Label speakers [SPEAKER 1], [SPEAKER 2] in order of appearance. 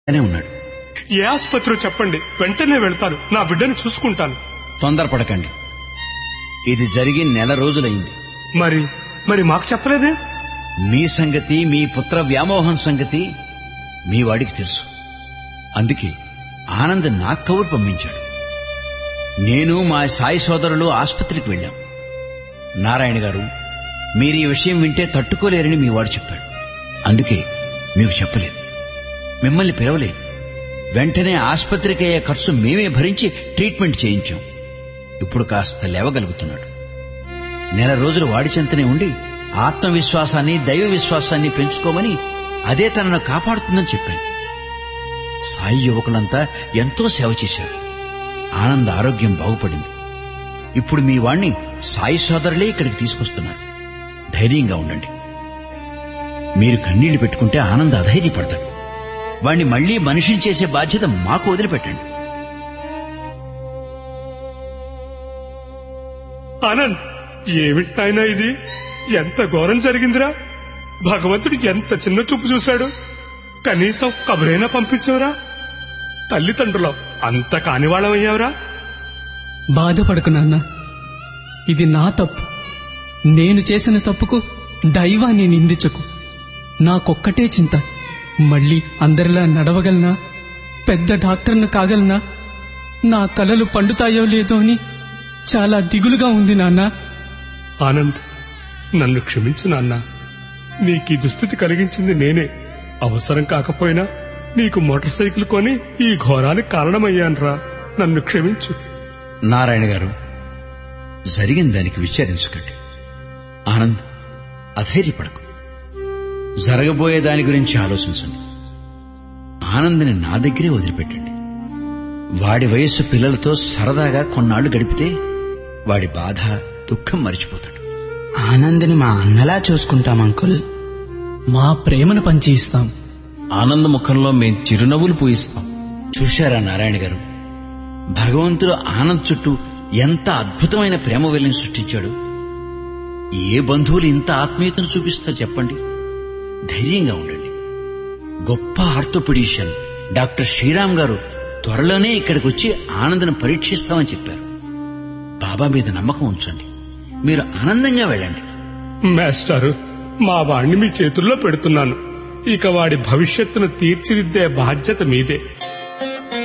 [SPEAKER 1] అనే ఉన్నాడు
[SPEAKER 2] ఏ ఆసుపత్రో చెప్పండి వెంటనే వెళ్తాను నా బిడ్డని చూసుకుంటాను
[SPEAKER 1] తొందరపడకండి ఇది జరిగి నెల రోజులైంది
[SPEAKER 2] మరి మరి మాకు చెప్పలేదే
[SPEAKER 1] మీ సంగతి మీ పుత్ర వ్యామోహం సంగతి మీ వాడికి తెలుసు అందుకే ఆనంద్ నాకు కబురు పంపించాడు నేను మా సాయి సోదరులు ఆసుపత్రికి వెళ్ళాం నారాయణ గారు మీరు ఈ విషయం వింటే తట్టుకోలేరని మీ వాడు చెప్పాడు అందుకే మీకు చెప్పలేదు మిమ్మల్ని పిలవలేదు వెంటనే ఆసుపత్రికి అయ్యే ఖర్చు మేమే భరించి ట్రీట్మెంట్ చేయించాం ఇప్పుడు కాస్త లేవగలుగుతున్నాడు నెల రోజులు వాడి చెంతనే ఉండి ఆత్మవిశ్వాసాన్ని దైవ విశ్వాసాన్ని పెంచుకోమని అదే తనను కాపాడుతుందని చెప్పాను సాయి యువకులంతా ఎంతో సేవ చేశారు ఆనంద్ ఆరోగ్యం బాగుపడింది ఇప్పుడు మీ వాణ్ణి సాయి సోదరులే ఇక్కడికి తీసుకొస్తున్నారు ధైర్యంగా ఉండండి మీరు కన్నీళ్లు పెట్టుకుంటే ఆనంద్ అధైర్యపడతాడు వాణ్ణి మళ్లీ మనిషిని చేసే బాధ్యత మాకు వదిలిపెట్టండి
[SPEAKER 2] ఆనంద్ ఏమిటైనా ఇది ఎంత ఘోరం జరిగిందిరా భగవంతుడు ఎంత చిన్న చూపు చూశాడు కనీసం కబురైనా పంపించవరా తల్లిదండ్రులు అంత కానివాళ్ళమయ్యావరా
[SPEAKER 3] బాధపడకు నాన్న ఇది నా తప్పు నేను చేసిన తప్పుకు దైవాన్ని నిందించకు నాకొక్కటే చింత మళ్ళీ అందరిలా నడవగలనా పెద్ద డాక్టర్ను కాగలనా నా కలలు పండుతాయో లేదో అని చాలా దిగులుగా ఉంది నాన్న
[SPEAKER 2] ఆనంద్ నన్ను క్షమించు నాన్న నీకీ దుస్థితి కలిగించింది నేనే అవసరం కాకపోయినా నీకు మోటార్ సైకిల్ కొని ఈ ఘోరానికి కారణమయ్యానురా నన్ను క్షమించు
[SPEAKER 1] నారాయణ గారు జరిగిన దానికి విచారించకండి ఆనంద్ అధైర్యపడకు జరగబోయే దాని గురించి ఆలోచించండి ఆనంద్ని నా దగ్గరే వదిలిపెట్టండి వాడి వయస్సు పిల్లలతో సరదాగా కొన్నాళ్లు గడిపితే వాడి బాధ దుఃఖం మరిచిపోతాడు
[SPEAKER 4] ఆనంద్ని మా అన్నలా చూసుకుంటాం అంకుల్
[SPEAKER 3] మా ప్రేమను పంచి ఇస్తాం
[SPEAKER 5] ఆనంద ముఖంలో మేం చిరునవ్వులు పూయిస్తాం
[SPEAKER 1] చూశారా నారాయణ గారు భగవంతుడు ఆనంద్ చుట్టూ ఎంత అద్భుతమైన ప్రేమ వెల్లిని సృష్టించాడు ఏ బంధువులు ఇంత ఆత్మీయతను చూపిస్తారు చెప్పండి ధైర్యంగా ఉండండి గొప్ప ఆర్థోపెడిషియన్ డాక్టర్ శ్రీరామ్ గారు త్వరలోనే ఇక్కడికి వచ్చి ఆనందను పరీక్షిస్తామని చెప్పారు బాబా మీద నమ్మకం ఉంచండి మీరు ఆనందంగా వెళ్ళండి
[SPEAKER 2] మాస్టారు మా వాణ్ణి మీ చేతుల్లో పెడుతున్నాను ఇక వాడి భవిష్యత్తును తీర్చిదిద్దే బాధ్యత మీదే